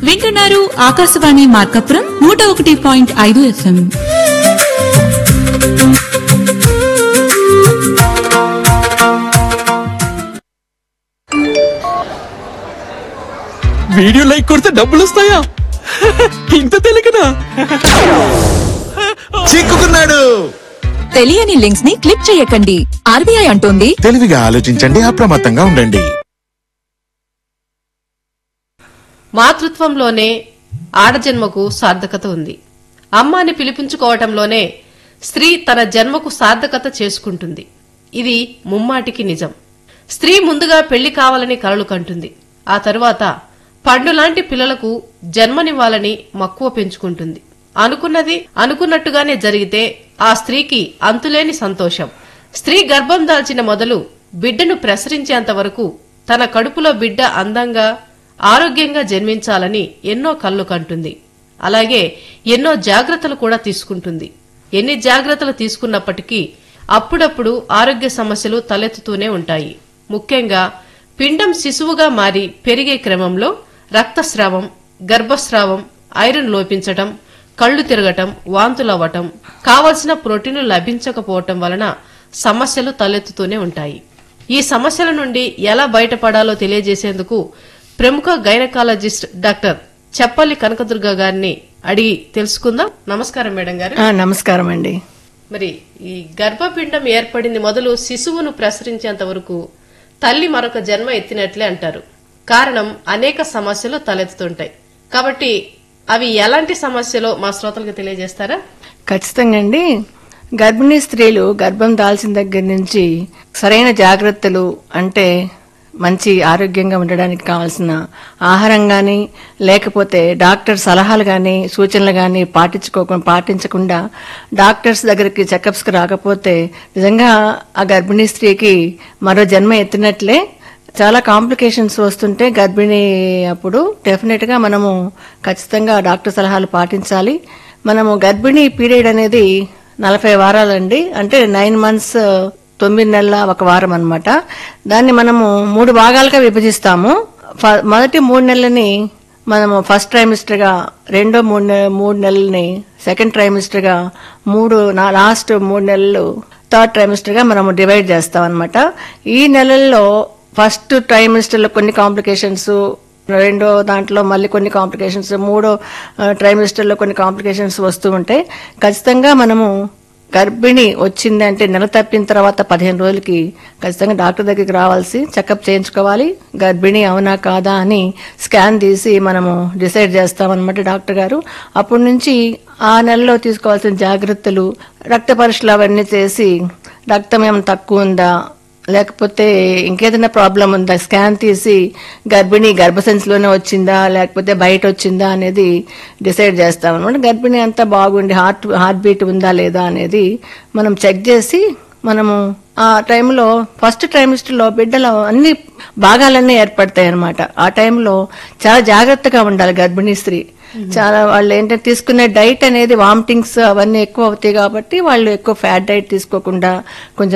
వింటున్నారు ఆకాశవాణి మార్కాపురం నూట ఒకటి పాయింట్ ఐదు ఎఫ్ఎం వీడియో లైక్ కొడితే డబ్బులు వస్తాయా ఇంత తెలియకనా చిక్కుకున్నాడు తెలియని లింక్స్ ని క్లిక్ చేయకండి ఆర్బీఐ అంటోంది తెలివిగా ఆలోచించండి అప్రమత్తంగా ఉండండి మాతృత్వంలోనే ఆడజన్మకు సార్థకత ఉంది అమ్మ అని పిలిపించుకోవటంలోనే స్త్రీ తన జన్మకు సార్థకత చేసుకుంటుంది ఇది ముమ్మాటికి నిజం స్త్రీ ముందుగా పెళ్లి కావాలని కలలు కంటుంది ఆ తరువాత పండులాంటి పిల్లలకు జన్మనివ్వాలని మక్కువ పెంచుకుంటుంది అనుకున్నది అనుకున్నట్టుగానే జరిగితే ఆ స్త్రీకి అంతులేని సంతోషం స్త్రీ గర్భం దాల్చిన మొదలు బిడ్డను ప్రసరించేంత వరకు తన కడుపులో బిడ్డ అందంగా ఆరోగ్యంగా జన్మించాలని ఎన్నో కళ్ళు కంటుంది అలాగే ఎన్నో జాగ్రత్తలు కూడా తీసుకుంటుంది ఎన్ని జాగ్రత్తలు తీసుకున్నప్పటికీ అప్పుడప్పుడు ఆరోగ్య సమస్యలు తలెత్తుతూనే ఉంటాయి ముఖ్యంగా పిండం శిశువుగా మారి పెరిగే క్రమంలో రక్తస్రావం గర్భస్రావం ఐరన్ లోపించటం కళ్ళు తిరగటం వాంతులవ్వటం కావలసిన ప్రోటీన్లు లభించకపోవటం వలన సమస్యలు తలెత్తుతూనే ఉంటాయి ఈ సమస్యల నుండి ఎలా బయటపడాలో తెలియజేసేందుకు ప్రముఖ గైనకాలజిస్ట్ డాక్టర్ చెప్పల్లి కనకదుర్గ గారిని అడిగి తెలుసుకుందాం నమస్కారం మేడం గారు ఆ, నమస్కారం అండి మరి ఈ గర్భపిండం ఏర్పడింది మొదలు శిశువును ప్రసరించేంత వరకు తల్లి మరొక జన్మ ఎత్తినట్లే అంటారు కారణం అనేక సమస్యలు తలెత్తుతుంటాయి కాబట్టి అవి ఎలాంటి సమస్యలో మా శ్రోతలకు తెలియజేస్తారా ఖచ్చితంగా అండి గర్భిణీ స్త్రీలు గర్భం దాల్చిన దగ్గర నుంచి సరైన జాగ్రత్తలు అంటే మంచి ఆరోగ్యంగా ఉండడానికి కావాల్సిన ఆహారం కానీ లేకపోతే డాక్టర్ సలహాలు కానీ సూచనలు కానీ పాటించుకోకుండా పాటించకుండా డాక్టర్స్ దగ్గరికి చెకప్స్కి రాకపోతే నిజంగా ఆ గర్భిణీ స్త్రీకి మరో జన్మ ఎత్తినట్లే చాలా కాంప్లికేషన్స్ వస్తుంటే గర్భిణీ అప్పుడు డెఫినెట్ గా మనము ఖచ్చితంగా డాక్టర్ సలహాలు పాటించాలి మనము గర్భిణీ పీరియడ్ అనేది నలభై వారాలండి అంటే నైన్ మంత్స్ తొమ్మిది నెలల ఒక వారం అన్నమాట దాన్ని మనము మూడు భాగాలుగా విభజిస్తాము ఫ- మొదటి మూడు నెలలని మనము ఫస్ట్ ట్రైమిస్టర్ గా రెండో మూడు నె- మూడు నెలల్ని సెకండ్ ట్రైమిస్టర్ గా మూడు నా- లాస్ట్ మూడు నెలలు థర్డ్ ట్రైమిస్టర్ గా మనము డివైడ్ చేస్తాం అనమాట ఈ నెలల్లో ఫస్ట్ ట్రైమిస్టర్ లో కొన్ని కాంప్లికేషన్స్ రెండో దాంట్లో మళ్ళీ కొన్ని కాంప్లికేషన్స్ మూడో ట్రైమిస్టర్ లో కొన్ని కాంప్లికేషన్స్ వస్తూ ఉంటాయి ఖచ్చితంగా మనము గర్భిణి వచ్చింది అంటే నెల తప్పిన తర్వాత పదిహేను రోజులకి ఖచ్చితంగా డాక్టర్ దగ్గరికి రావాల్సి చెకప్ చేయించుకోవాలి గర్భిణి అవునా కాదా అని స్కాన్ తీసి మనము డిసైడ్ చేస్తామన్నమాట డాక్టర్ గారు అప్పటి నుంచి ఆ నెలలో తీసుకోవాల్సిన జాగ్రత్తలు రక్త పరీక్షలు అవన్నీ చేసి రక్తం ఏమైనా తక్కువ ఉందా లేకపోతే ఇంకేదైనా ప్రాబ్లం ఉందా స్కాన్ తీసి గర్భిణి గర్భసంచిలోనే వచ్చిందా లేకపోతే బయట వచ్చిందా అనేది డిసైడ్ చేస్తాం అనమాట గర్భిణి అంతా బాగుండి హార్ట్ హార్ట్ బీట్ ఉందా లేదా అనేది మనం చెక్ చేసి మనము ఆ టైంలో ఫస్ట్ ట్రైమిస్టర్లో బిడ్డలో అన్ని భాగాలన్నీ ఏర్పడతాయి అనమాట ఆ టైంలో చాలా జాగ్రత్తగా ఉండాలి గర్భిణీ స్త్రీ చాలా వాళ్ళు ఏంటంటే తీసుకునే డైట్ అనేది వామిటింగ్స్ అవన్నీ ఎక్కువ అవుతాయి కాబట్టి వాళ్ళు ఎక్కువ ఫ్యాట్ డైట్ తీసుకోకుండా కొంచెం